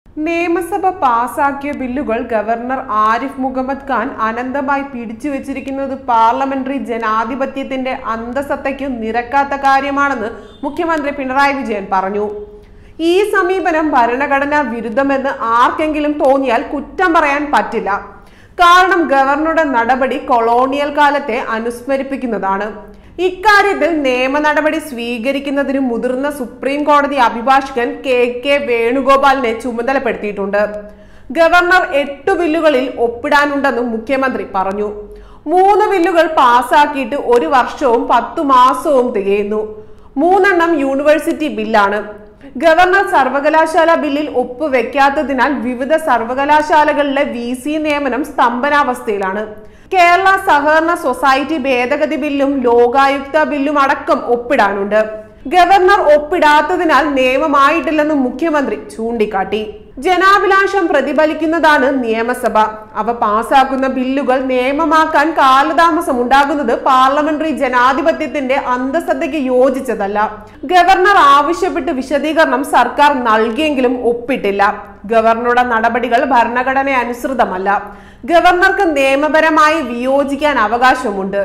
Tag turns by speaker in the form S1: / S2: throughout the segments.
S1: നിയമസഭ പാസാക്കിയ ബില്ലുകൾ ഗവർണർ ആരിഫ് മുഹമ്മദ് ഖാൻ അനന്തമായി പിടിച്ചു വെച്ചിരിക്കുന്നത് പാർലമെന്ററി ജനാധിപത്യത്തിന്റെ അന്തസത്തയ്ക്ക് നിരക്കാത്ത കാര്യമാണെന്ന് മുഖ്യമന്ത്രി പിണറായി വിജയൻ പറഞ്ഞു ഈ സമീപനം ഭരണഘടനാ വിരുദ്ധമെന്ന് ആർക്കെങ്കിലും തോന്നിയാൽ കുറ്റം പറയാൻ പറ്റില്ല കാരണം ഗവർണറുടെ നടപടി കൊളോണിയൽ കാലത്തെ അനുസ്മരിപ്പിക്കുന്നതാണ് ഇക്കാര്യത്തിൽ നിയമ നടപടി സ്വീകരിക്കുന്നതിന് മുതിർന്ന സുപ്രീം കോടതി അഭിഭാഷകൻ കെ കെ വേണുഗോപാലിനെ ചുമതലപ്പെടുത്തിയിട്ടുണ്ട് ഗവർണർ എട്ട് ബില്ലുകളിൽ ഒപ്പിടാനുണ്ടെന്നും മുഖ്യമന്ത്രി പറഞ്ഞു മൂന്ന് ബില്ലുകൾ പാസാക്കിയിട്ട് ഒരു വർഷവും പത്തു മാസവും തികയുന്നു മൂന്നെണ്ണം യൂണിവേഴ്സിറ്റി ബില്ലാണ് ഗവർണർ സർവകലാശാല ബില്ലിൽ ഒപ്പുവെക്കാത്തതിനാൽ വിവിധ സർവകലാശാലകളിലെ വി സി നിയമനം സ്തംഭനാവസ്ഥയിലാണ് കേരള സഹകരണ സൊസൈറ്റി ഭേദഗതി ബില്ലും ലോകായുക്ത ബില്ലും അടക്കം ഒപ്പിടാനുണ്ട് ഗവർണർ ഒപ്പിടാത്തതിനാൽ നിയമമായിട്ടില്ലെന്ന് മുഖ്യമന്ത്രി ചൂണ്ടിക്കാട്ടി ജനാഭിലാഷം പ്രതിഫലിക്കുന്നതാണ് നിയമസഭ അവ പാസാക്കുന്ന ബില്ലുകൾ നിയമമാക്കാൻ കാലതാമസം ഉണ്ടാകുന്നത് പാർലമെന്ററി ജനാധിപത്യത്തിന്റെ അന്തസത്തയ്ക്ക് യോജിച്ചതല്ല ഗവർണർ ആവശ്യപ്പെട്ട് വിശദീകരണം സർക്കാർ നൽകിയെങ്കിലും ഒപ്പിട്ടില്ല ഗവർണറുടെ നടപടികൾ ഭരണഘടന അനുസൃതമല്ല ഗവർണർക്ക് നിയമപരമായി വിയോജിക്കാൻ അവകാശമുണ്ട്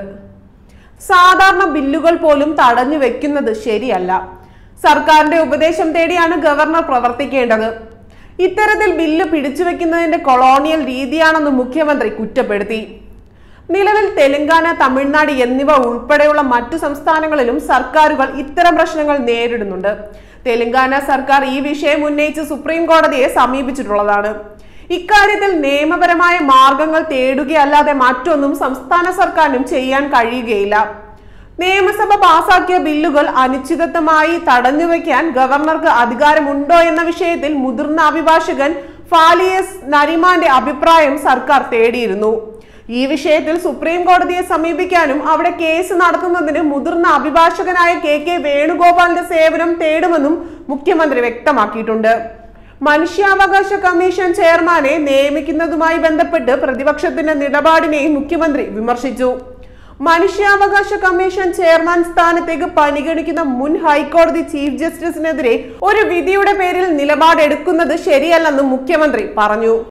S1: സാധാരണ ബില്ലുകൾ പോലും തടഞ്ഞു വെക്കുന്നത് ശരിയല്ല സർക്കാരിന്റെ ഉപദേശം തേടിയാണ് ഗവർണർ പ്രവർത്തിക്കേണ്ടത് ഇത്തരത്തിൽ ബില്ല് പിടിച്ചുവെക്കുന്നതിന്റെ കൊളോണിയൽ രീതിയാണെന്ന് മുഖ്യമന്ത്രി കുറ്റപ്പെടുത്തി നിലവിൽ തെലങ്കാന തമിഴ്നാട് എന്നിവ ഉൾപ്പെടെയുള്ള മറ്റു സംസ്ഥാനങ്ങളിലും സർക്കാരുകൾ ഇത്തരം പ്രശ്നങ്ങൾ നേരിടുന്നുണ്ട് തെലങ്കാന സർക്കാർ ഈ വിഷയം ഉന്നയിച്ച് സുപ്രീം കോടതിയെ സമീപിച്ചിട്ടുള്ളതാണ് ഇക്കാര്യത്തിൽ നിയമപരമായ മാർഗങ്ങൾ തേടുകയല്ലാതെ മറ്റൊന്നും സംസ്ഥാന സർക്കാരിനും ചെയ്യാൻ കഴിയുകയില്ല നിയമസഭ പാസാക്കിയ ബില്ലുകൾ അനിശ്ചിതത്വമായി തടഞ്ഞുവെക്കാൻ ഗവർണർക്ക് അധികാരമുണ്ടോ എന്ന വിഷയത്തിൽ മുതിർന്ന അഭിഭാഷകൻ ഫാലിയസ് നരിമാന്റെ അഭിപ്രായം സർക്കാർ തേടിയിരുന്നു ഈ വിഷയത്തിൽ സുപ്രീം കോടതിയെ സമീപിക്കാനും അവിടെ കേസ് നടത്തുന്നതിന് മുതിർന്ന അഭിഭാഷകനായ കെ കെ വേണുഗോപാലിന്റെ സേവനം തേടുമെന്നും മുഖ്യമന്ത്രി വ്യക്തമാക്കിയിട്ടുണ്ട് മനുഷ്യാവകാശ കമ്മീഷൻ ചെയർമാനെ നിയമിക്കുന്നതുമായി ബന്ധപ്പെട്ട് പ്രതിപക്ഷത്തിന്റെ നിലപാടിനെയും മുഖ്യമന്ത്രി വിമർശിച്ചു മനുഷ്യാവകാശ കമ്മീഷൻ ചെയർമാൻ സ്ഥാനത്തേക്ക് പരിഗണിക്കുന്ന മുൻ ഹൈക്കോടതി ചീഫ് ജസ്റ്റിസിനെതിരെ ഒരു വിധിയുടെ പേരിൽ നിലപാടെടുക്കുന്നത് ശരിയല്ലെന്നും മുഖ്യമന്ത്രി പറഞ്ഞു